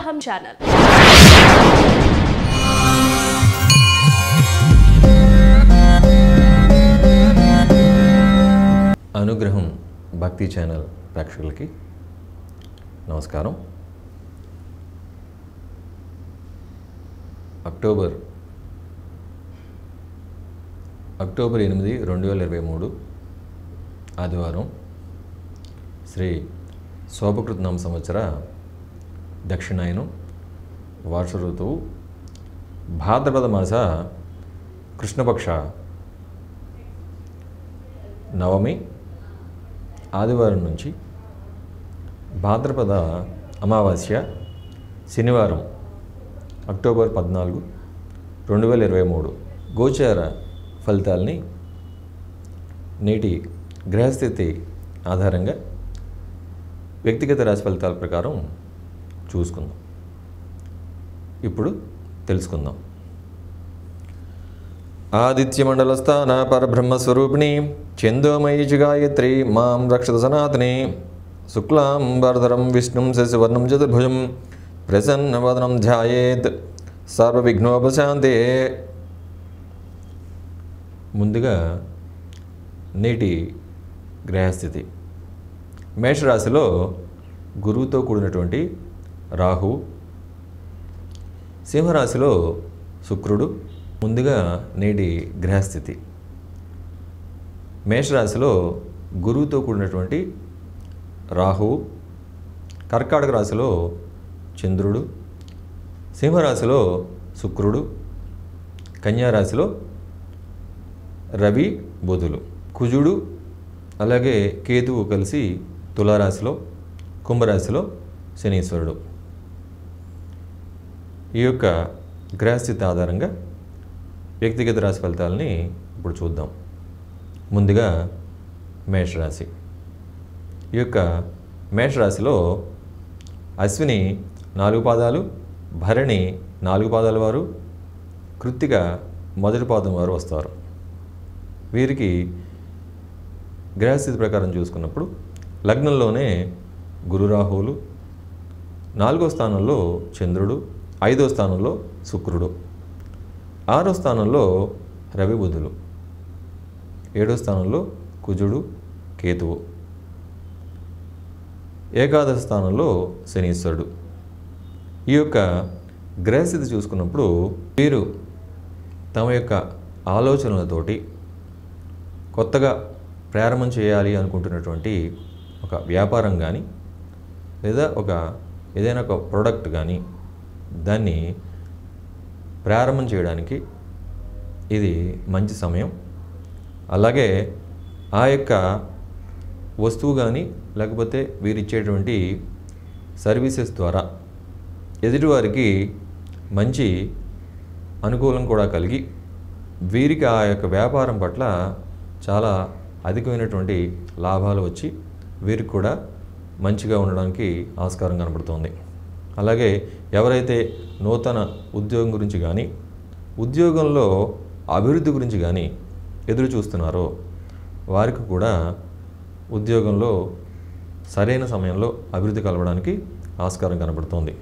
हम चैनल అనుగ్రహం భక్తి ఛానల్ ప్రేక్షకులకి నమస్కారం అక్టోబర్ అక్టోబర్ ఎనిమిది రెండు వేల ఇరవై మూడు ఆదివారం శ్రీ శోభకృతనామ సంవత్సర దక్షిణాయనం వర్ష ఋతువు భాద్రపద మాస కృష్ణపక్ష నవమి ఆదివారం నుంచి భాద్రపద అమావాస్య శనివారం అక్టోబర్ పద్నాలుగు రెండు వేల ఇరవై మూడు గోచార ఫలితాలని నేటి గ్రహస్థితి ఆధారంగా వ్యక్తిగత రాశి ఫలితాల ప్రకారం చూసుకుందాం ఇప్పుడు తెలుసుకుందాం ఆదిత్యమండలస్థాన పరబ్రహ్మస్వరూపిణి చందోమయి చ గాయత్రి మాం రక్షత సనాతని శుక్లాం వరదరం విష్ణుం శశివర్ణం చతుర్భుజం ప్రసన్నవదనం ధ్యాయేత్ సర్వవిఘ్నోపశాంతే ముందుగా నేటి గ్రహస్థితి మేషరాశిలో గురువుతో కూడినటువంటి రాహు సింహరాశిలో శుక్రుడు ముందుగా నేటి గ్రహస్థితి మేషరాశిలో గురువుతో కూడినటువంటి రాహువు కర్కాటక రాశిలో చంద్రుడు సింహరాశిలో శుక్రుడు కన్యారాశిలో రవి బుధులు కుజుడు అలాగే కేతువు కలిసి తులారాశిలో కుంభరాశిలో శనీశ్వరుడు ఈ యొక్క గ్రహస్థితి ఆధారంగా వ్యక్తిగత రాశి ఫలితాలని ఇప్పుడు చూద్దాం ముందుగా మేషరాశి ఈ యొక్క మేషరాశిలో అశ్విని నాలుగు పాదాలు భరణి నాలుగు పాదాల వారు కృత్తిక మొదటి పాదం వారు వస్తారు వీరికి గ్రహస్థితి ప్రకారం చూసుకున్నప్పుడు లగ్నంలోనే గురు రాహువులు నాలుగో స్థానంలో చంద్రుడు ఐదో స్థానంలో శుక్రుడు ఆరో స్థానంలో రవి బుధులు ఏడో స్థానంలో కుజుడు కేతువు ఏకాదశ స్థానంలో శనీశ్వరుడు ఈ యొక్క గ్రహస్థితి చూసుకున్నప్పుడు వీరు తమ యొక్క ఆలోచనలతోటి కొత్తగా ప్రారంభం చేయాలి అనుకుంటున్నటువంటి ఒక వ్యాపారం కానీ లేదా ఒక ఏదైనా ఒక ప్రోడక్ట్ కానీ దాన్ని ప్రారంభం చేయడానికి ఇది మంచి సమయం అలాగే ఆ యొక్క వస్తువు కానీ లేకపోతే వీరు ఇచ్చేటువంటి సర్వీసెస్ ద్వారా ఎదుటివారికి మంచి అనుకూలం కూడా కలిగి వీరికి ఆ యొక్క వ్యాపారం పట్ల చాలా అధికమైనటువంటి లాభాలు వచ్చి వీరికి కూడా మంచిగా ఉండడానికి ఆస్కారం కనబడుతోంది అలాగే ఎవరైతే నూతన ఉద్యోగం గురించి కానీ ఉద్యోగంలో అభివృద్ధి గురించి కానీ ఎదురు చూస్తున్నారో వారికి కూడా ఉద్యోగంలో సరైన సమయంలో అభివృద్ధి కలవడానికి ఆస్కారం కనబడుతోంది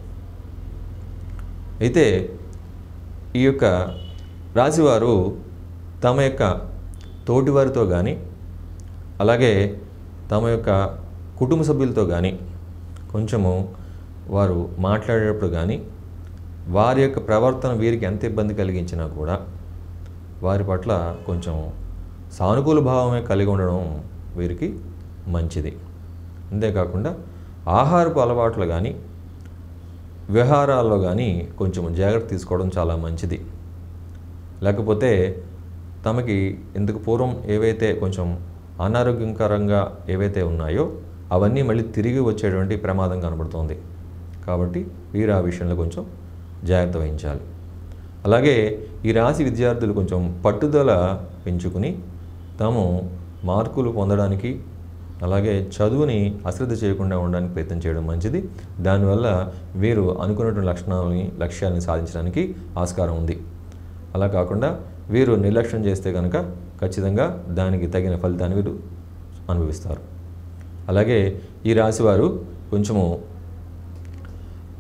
అయితే ఈ యొక్క రాశివారు తమ యొక్క తోటివారితో కానీ అలాగే తమ యొక్క కుటుంబ సభ్యులతో కానీ కొంచెము వారు మాట్లాడేటప్పుడు కానీ వారి యొక్క ప్రవర్తన వీరికి ఎంత ఇబ్బంది కలిగించినా కూడా వారి పట్ల కొంచెం సానుకూల భావమే కలిగి ఉండడం వీరికి మంచిది అంతేకాకుండా ఆహారపు అలవాట్లు కానీ వ్యవహారాల్లో కానీ కొంచెం జాగ్రత్త తీసుకోవడం చాలా మంచిది లేకపోతే తమకి ఇంతకు పూర్వం ఏవైతే కొంచెం అనారోగ్యకరంగా ఏవైతే ఉన్నాయో అవన్నీ మళ్ళీ తిరిగి వచ్చేటువంటి ప్రమాదం కనబడుతోంది కాబట్టి వీరు ఆ విషయంలో కొంచెం జాగ్రత్త వహించాలి అలాగే ఈ రాశి విద్యార్థులు కొంచెం పట్టుదల పెంచుకుని తాము మార్కులు పొందడానికి అలాగే చదువుని అశ్రద్ధ చేయకుండా ఉండడానికి ప్రయత్నం చేయడం మంచిది దానివల్ల వీరు అనుకున్నటువంటి లక్షణాలని లక్ష్యాన్ని సాధించడానికి ఆస్కారం ఉంది అలా కాకుండా వీరు నిర్లక్ష్యం చేస్తే కనుక ఖచ్చితంగా దానికి తగిన ఫలితాన్ని వీరు అనుభవిస్తారు అలాగే ఈ రాశివారు కొంచెము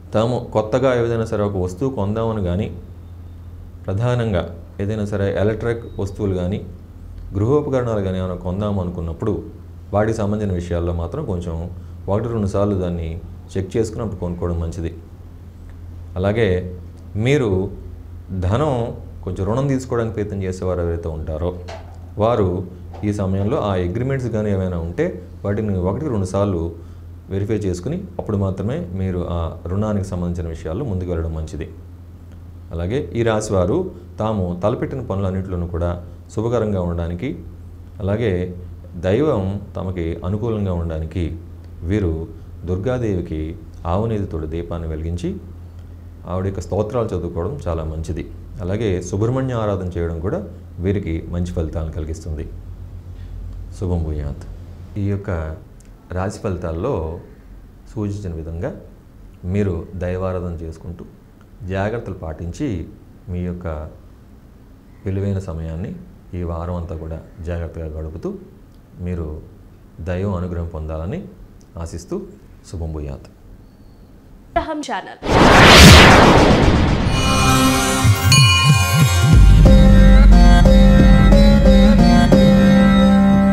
తాము కొత్తగా ఏదైనా సరే ఒక వస్తువు కొందామని కానీ ప్రధానంగా ఏదైనా సరే ఎలక్ట్రిక్ వస్తువులు కానీ గృహోపకరణాలు కానీ ఏమైనా కొందాం అనుకున్నప్పుడు వాటికి సంబంధించిన విషయాల్లో మాత్రం కొంచెం ఒకటి రెండు సార్లు దాన్ని చెక్ చేసుకుని అప్పుడు కొనుక్కోవడం మంచిది అలాగే మీరు ధనం కొంచెం రుణం తీసుకోవడానికి ప్రయత్నం చేసేవారు ఎవరైతే ఉంటారో వారు ఈ సమయంలో ఆ అగ్రిమెంట్స్ కానీ ఏమైనా ఉంటే వాటిని ఒకటి రెండు సార్లు వెరిఫై చేసుకుని అప్పుడు మాత్రమే మీరు ఆ రుణానికి సంబంధించిన విషయాల్లో ముందుకు వెళ్ళడం మంచిది అలాగే ఈ రాశి వారు తాము తలపెట్టిన పనులన్నింటిలోనూ కూడా శుభకరంగా ఉండడానికి అలాగే దైవం తమకి అనుకూలంగా ఉండడానికి వీరు దుర్గాదేవికి ఆవునేతితోటి దీపాన్ని వెలిగించి ఆవిడ యొక్క స్తోత్రాలు చదువుకోవడం చాలా మంచిది అలాగే సుబ్రహ్మణ్య ఆరాధన చేయడం కూడా వీరికి మంచి ఫలితాలను కలిగిస్తుంది శుభం భూయాత్ ఈ యొక్క రాశి ఫలితాల్లో సూచించిన విధంగా మీరు దైవారాధన చేసుకుంటూ జాగ్రత్తలు పాటించి మీ యొక్క విలువైన సమయాన్ని ఈ వారం అంతా కూడా జాగ్రత్తగా గడుపుతూ మీరు దైవం అనుగ్రహం పొందాలని ఆశిస్తూ శుభం భూయాత్ అబ్రహం ఛానల్